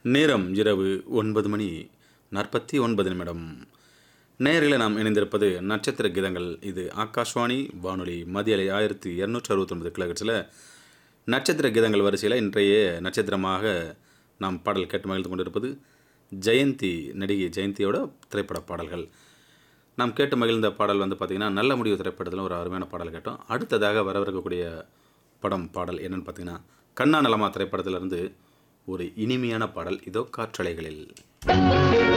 நேரம் இரவு ஒன்பது மணி நாற்பத்தி ஒன்பது நிமிடம் நேரில் நாம் இணைந்திருப்பது நட்சத்திர கீதங்கள் இது ஆகாஷ்வாணி வானொலி மதியலை ஆயிரத்தி இரநூற்றி அறுபத்தொன்பது கிலோஹெட்ஸில் நட்சத்திர கீதங்கள் வரிசையில் இன்றைய நட்சத்திரமாக நாம் பாடல் கேட்டு மகிழ்ந்து கொண்டிருப்பது ஜெயந்தி நடிகை ஜெயந்தியோட திரைப்பட பாடல்கள் நாம் கேட்டு மகிழ்ந்த பாடல் வந்து பார்த்திங்கன்னா நல்ல முடிவு திரைப்படத்தில் ஒரு அருமையான பாடல் கேட்டோம் அடுத்ததாக வரவிருக்கக்கூடிய படம் பாடல் என்னன்னு பார்த்தீங்கன்னா கண்ணா நலமா திரைப்படத்திலிருந்து ஒரு இனிமையான பாடல் இதோ காற்றலைகளில்